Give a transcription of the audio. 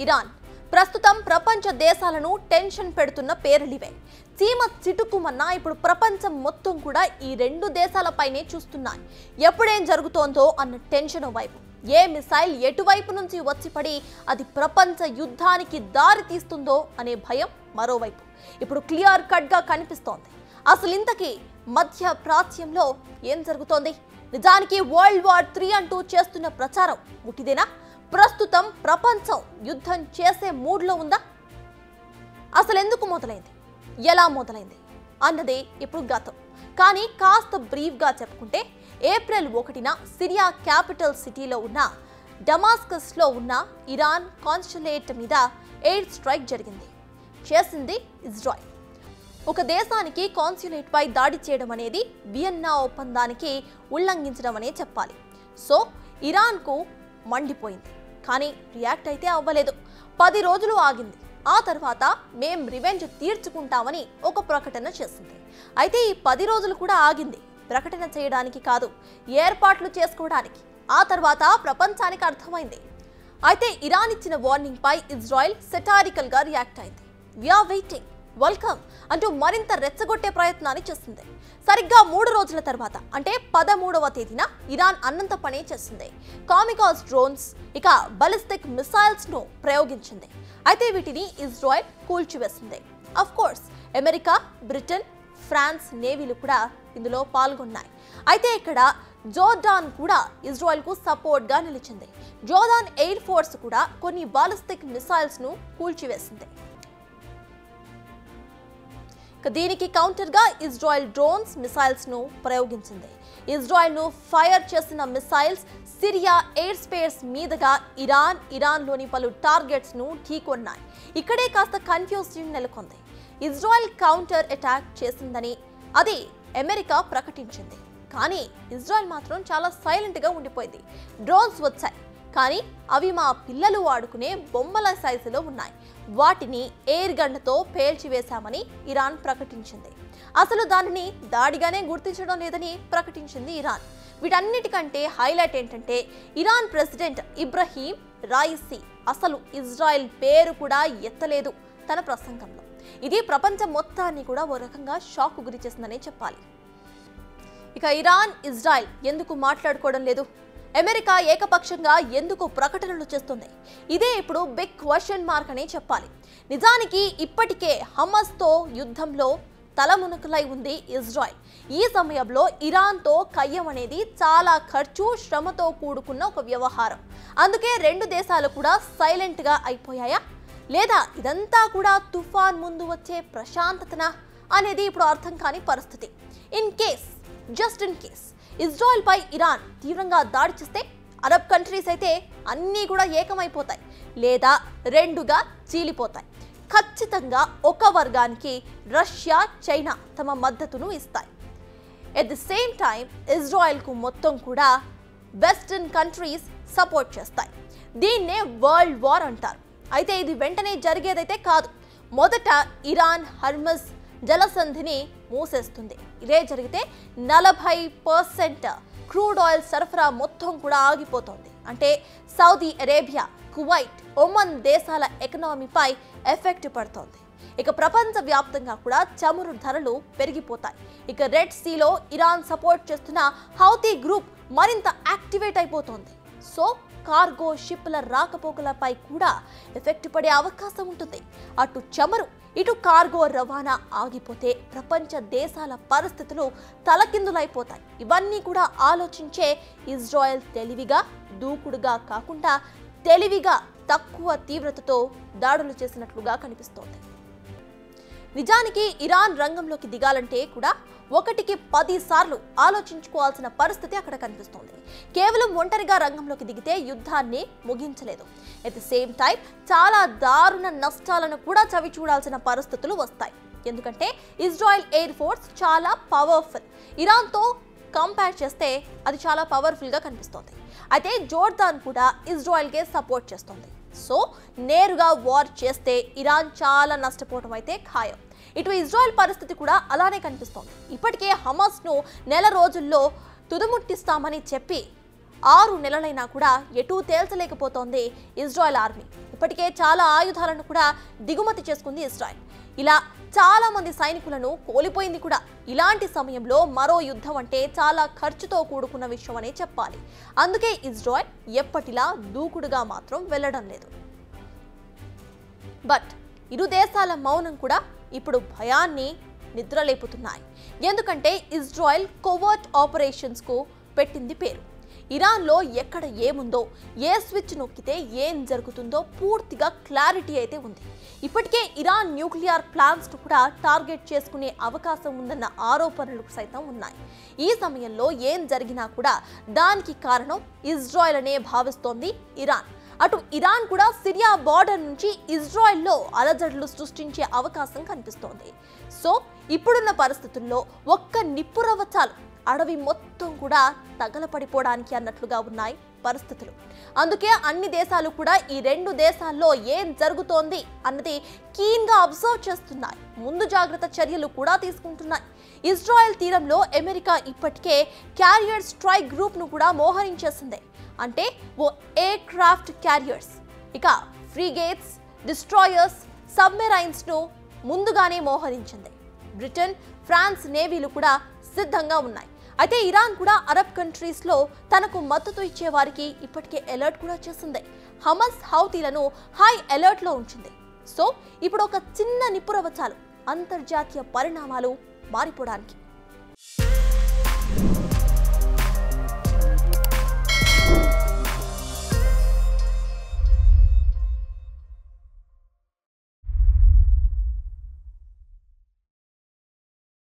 Iran ప్రస్తుతం ప్రపంచ దేశాలను టెన్షన్ పెడుతున్న పేర్లివే చీమ చిటుకుమన్నా ఇప్పుడు ప్రపంచం మొత్తం కూడా ఈ రెండు దేశాలపైనే చూస్తున్నాయి ఎప్పుడేం జరుగుతోందో అన్న టెన్షన్ వైపు ఏ మిసైల్ ఎటువైపు నుంచి వచ్చి పడి అది ప్రపంచ యుద్ధానికి దారి తీస్తుందో అనే భయం మరోవైపు ఇప్పుడు క్లియర్ కట్గా కనిపిస్తోంది అసలు ఇంతకీ మధ్య ప్రాచ్యంలో ఏం జరుగుతోంది నిజానికి వరల్డ్ వార్ త్రీ అంటూ చేస్తున్న ప్రచారం ముటిదేనా ప్రస్తుతం ప్రపంచం యుద్ధం చేసే మూడ్లో ఉందా అసలు ఎందుకు మొదలైంది ఎలా మొదలైంది అన్నదే ఇప్పుడు గతం కానీ కాస్త బ్రీఫ్గా చెప్పుకుంటే ఏప్రిల్ ఒకటిన సిరియా క్యాపిటల్ సిటీలో ఉన్న డమాస్కస్లో ఉన్న ఇరాన్ కాన్సులేట్ మీద ఎయిర్ స్ట్రైక్ జరిగింది చేసింది ఇజ్రాయెల్ ఒక దేశానికి కాన్సులేట్ పై దాడి చేయడం అనేది వియన్నా ఒప్పందానికి ఉల్లంఘించడం అనే చెప్పాలి సో ఇరాన్కు మండిపోయింది కానీ రియాక్ట్ అయితే అవ్వలేదు పది రోజులు ఆగింది ఆ తర్వాత మేం రివెంజ్ తీర్చుకుంటామని ఒక ప్రకటన చేసింది అయితే ఈ పది రోజులు కూడా ఆగింది ప్రకటన చేయడానికి కాదు ఏర్పాట్లు చేసుకోవడానికి ఆ తర్వాత ప్రపంచానికి అర్థమైంది అయితే ఇరాన్ ఇచ్చిన వార్నింగ్ పై ఇజ్రాయెల్ సెటారికల్ గా రియాక్ట్ అయింది వీఆర్ వెయిటింగ్ వెల్కమ్ అంటూ మరింత రెచ్చగొట్టే ప్రయత్నాన్ని చేస్తుంది సరిగ్గా మూడు రోజుల తర్వాత అంటే పదమూడవ తేదీన ఇరాన్ అన్నంత పనే చేస్తుంది కామికాస్ డ్రోన్స్ ఇక బలిస్టిక్ మిసైల్స్ ను ప్రయోగించింది అయితే వీటిని ఇజ్రాయెల్ కూల్చివేసింది of course America Britain France నేవీలు కూడా ఇందులో పాల్గొన్నాయి అయితే ఇక్కడ జోర్డాన్ కూడా ఇజ్రాయెల్ కు సపోర్ట్ గా నిలిచింది జోర్డాన్ ఎయిర్ ఫోర్స్ కూడా కొన్ని బాలిస్టిక్ మిసైల్స్ ను కూల్చివేసింది ఇక దీనికి కౌంటర్ గా ఇజ్రాయెల్ డ్రోన్స్ మిసైల్స్ ను ప్రయోగించింది ఇజ్రాయెల్ ను ఫైర్ చేసిన మిసైల్స్ సిరియా ఎయిర్ స్పేస్ మీదుగా ఇరాన్ ఇరాన్లోని పలు టార్గెట్స్ ను ఢీకొన్నాయి ఇక్కడే కాస్త కన్ఫ్యూజన్ నెలకొంది ఇజ్రాయెల్ కౌంటర్ అటాక్ చేసిందని అది అమెరికా ప్రకటించింది కానీ ఇజ్రాయెల్ మాత్రం చాలా సైలెంట్ గా ఉండిపోయింది డ్రోన్స్ వచ్చాయి కానీ అవి మా పిల్లలు వాడుకునే బొమ్మల సైజులో ఉన్నాయి వాటిని ఎయిర్ గన్లతో పేల్చివేశామని ఇరాన్ ప్రకటించింది అసలు దానిని దాడిగానే గుర్తించడం లేదని ప్రకటించింది ఇరాన్ వీటన్నిటికంటే హైలైట్ ఏంటంటే ఇరాన్ ప్రెసిడెంట్ ఇబ్రహీం రాయిసీ అసలు ఇజ్రాయెల్ పేరు కూడా ఎత్తలేదు తన ప్రసంగంలో ఇది ప్రపంచం మొత్తాన్ని కూడా ఓ రకంగా షాక్ గురి చేసిందనే చెప్పాలి ఇక ఇరాన్ ఇజ్రాయెల్ ఎందుకు మాట్లాడుకోవడం లేదు అమెరికా ఏకపక్షంగా ఎందుకు ప్రకటనలు చేస్తుంది ఇదే ఇప్పుడు బిగ్ క్వశ్చన్ మార్క్ అనే చెప్పాలి నిజానికి ఇప్పటికే హమస్తో యుద్ధంలో తలమునకలై ఉంది ఇజ్రాయెల్ ఈ సమయంలో ఇరాన్తో కయ్యం అనేది చాలా ఖర్చు శ్రమతో కూడుకున్న ఒక వ్యవహారం అందుకే రెండు దేశాలు కూడా సైలెంట్గా అయిపోయాయా లేదా ఇదంతా కూడా తుఫాన్ ముందు వచ్చే ప్రశాంతతనా అనేది ఇప్పుడు అర్థం కాని పరిస్థితి in case just in case Israel పై ఇరాన్ తీవ్రంగా దాడి చేస్తే అరబ్ కంట్రీస్ అయితే అన్నీ కూడా ఏకమైపోతాయి లేదా రెండుగా చీలిపోతాయి ఖచ్చితంగా ఒక వర్గానికి రష్యా చైనా తమ మద్దతును ఇస్తాయి ఎట్ ది సేమ్ టైం ఇజ్రాయెల్కు మొత్తం కూడా వెస్టర్న్ కంట్రీస్ సపోర్ట్ చేస్తాయి దీన్నే వరల్డ్ వార్ అంటారు అయితే ఇది వెంటనే జరిగేదైతే కాదు మొదట ఇరాన్ హర్మస్ జలసంధిని మూసేస్తుంది ఇదే జరిగితే నలభై పర్సెంట్ క్రూడ్ ఆయిల్ సరఫరా మొత్తం కూడా ఆగిపోతుంది అంటే సౌదీ అరేబియా కువైట్ ఒమన్ దేశాల ఎకనామీపై ఎఫెక్ట్ పడుతోంది ఇక ప్రపంచ వ్యాప్తంగా కూడా చమురు ధరలు పెరిగిపోతాయి ఇక రెడ్ సీలో ఇరాన్ సపోర్ట్ చేస్తున్న హౌతీ గ్రూప్ మరింత యాక్టివేట్ అయిపోతోంది సో కార్గో షిప్ల రాకపోకలపై కూడా ఎఫెక్ట్ పడే అవకాశం ఉంటుంది అటు చమురు ఇటు కార్గో రవాణా ఆగిపోతే ప్రపంచ దేశాల పరిస్థితులు తలకిందులైపోతాయి ఇవన్నీ కూడా ఆలోచించే ఇజ్రాయెల్ తెలివిగా దూకుడుగా కాకుండా తెలివిగా తక్కువ తీవ్రతతో దాడులు చేసినట్లుగా కనిపిస్తోంది నిజానికి ఇరాన్ రంగంలోకి దిగాలంటే కూడా ఒకటికి పది సార్లు ఆలోచించుకోవాల్సిన పరిస్థితి అక్కడ కనిపిస్తోంది కేవలం ఒంటరిగా రంగంలోకి దిగితే యుద్ధాన్ని ముగించలేదు ఎట్ ది సేమ్ టైం చాలా దారుణ నష్టాలను కూడా చవి చూడాల్సిన పరిస్థితులు వస్తాయి ఎందుకంటే ఇజ్రాయెల్ ఎయిర్ ఫోర్స్ చాలా పవర్ఫుల్ ఇరాన్తో కంపేర్ చేస్తే అది చాలా పవర్ఫుల్గా కనిపిస్తోంది అయితే జోర్దాన్ కూడా ఇజ్రాయెల్కే సపోర్ట్ చేస్తోంది సో నేరుగా వార్ చేస్తే ఇరాన్ చాలా నష్టపోవడం అయితే ఖాయం ఇటు ఇజ్రాయెల్ పరిస్థితి కూడా అలానే కనిపిస్తోంది ఇప్పటికే హమాస్ను నెల రోజుల్లో తుదముట్టిస్తామని చెప్పి ఆరు నెలలైనా కూడా ఎటూ తేల్చలేకపోతోంది ఇజ్రాయెల్ ఆర్మీ ఇప్పటికే చాలా ఆయుధాలను కూడా దిగుమతి చేసుకుంది ఇజ్రాయెల్ ఇలా చాలా మంది సైనికులను కోల్పోయింది కూడా ఇలాంటి సమయంలో మరో యుద్ధం అంటే చాలా ఖర్చుతో కూడుకున్న విషయం అనే చెప్పాలి అందుకే ఇజ్రాయెల్ ఎప్పటిలా దూకుడుగా మాత్రం వెళ్ళడం లేదు బట్ ఇరు దేశాల మౌనం కూడా ఇప్పుడు భయాన్ని నిద్రలేపుతున్నాయి ఎందుకంటే ఇజ్రాయెల్ కోవర్ట్ ఆపరేషన్స్కు పెట్టింది పేరు ఇరాన్లో ఎక్కడ ఏముందో ఏ స్విచ్ నొక్కితే ఏం జరుగుతుందో పూర్తిగా క్లారిటీ అయితే ఉంది ఇప్పటికే ఇరాన్ న్యూక్లియర్ ప్లాంట్స్ను కూడా టార్గెట్ చేసుకునే అవకాశం ఉందన్న ఆరోపణలు సైతం ఉన్నాయి ఈ సమయంలో ఏం జరిగినా కూడా దానికి కారణం ఇజ్రాయెల్ అనే భావిస్తోంది ఇరాన్ అటు ఇరాన్ కూడా సిరియా బార్డర్ నుంచి ఇజ్రాయెల్లో అలజడులు సృష్టించే అవకాశం కనిపిస్తోంది సో ఇప్పుడున్న పరిస్థితుల్లో ఒక్క నిప్పురవ్వ చాలు అడవి మొత్తం కూడా తగలపడిపోవడానికి అన్నట్లుగా ఉన్నాయి పరిస్థితులు అందుకే అన్ని దేశాలు కూడా ఈ రెండు దేశాల్లో ఏం జరుగుతోంది అన్నది కీన్గా అబ్జర్వ్ చేస్తున్నాయి ముందు జాగ్రత్త చర్యలు కూడా తీసుకుంటున్నాయి ఇజ్రాయెల్ తీరంలో అమెరికా ఇప్పటికే క్యారియర్ స్ట్రైక్ గ్రూప్ను కూడా మోహరించేసింది అంటే ఓ ఎయిర్ క్రాఫ్ట్ క్యారియర్స్ ఇక ఫ్రీగేట్స్ డిస్ట్రాయర్స్ సబ్మెరైన్స్ను ముందుగానే మోహరించింది బ్రిటన్ ఫ్రాన్స్ నేవీలు కూడా సిద్ధంగా ఉన్నాయి అయితే ఇరాన్ కూడా అరబ్ కంట్రీస్లో తనకు మద్దతు ఇచ్చే వారికి ఇప్పటికే అలర్ట్ కూడా చేసింది హమస్ హౌతీలను హై అలర్ట్లో ఉంచింది సో ఇప్పుడు ఒక చిన్న నిపురవ చాలు అంతర్జాతీయ పరిణామాలు మారిపోవడానికి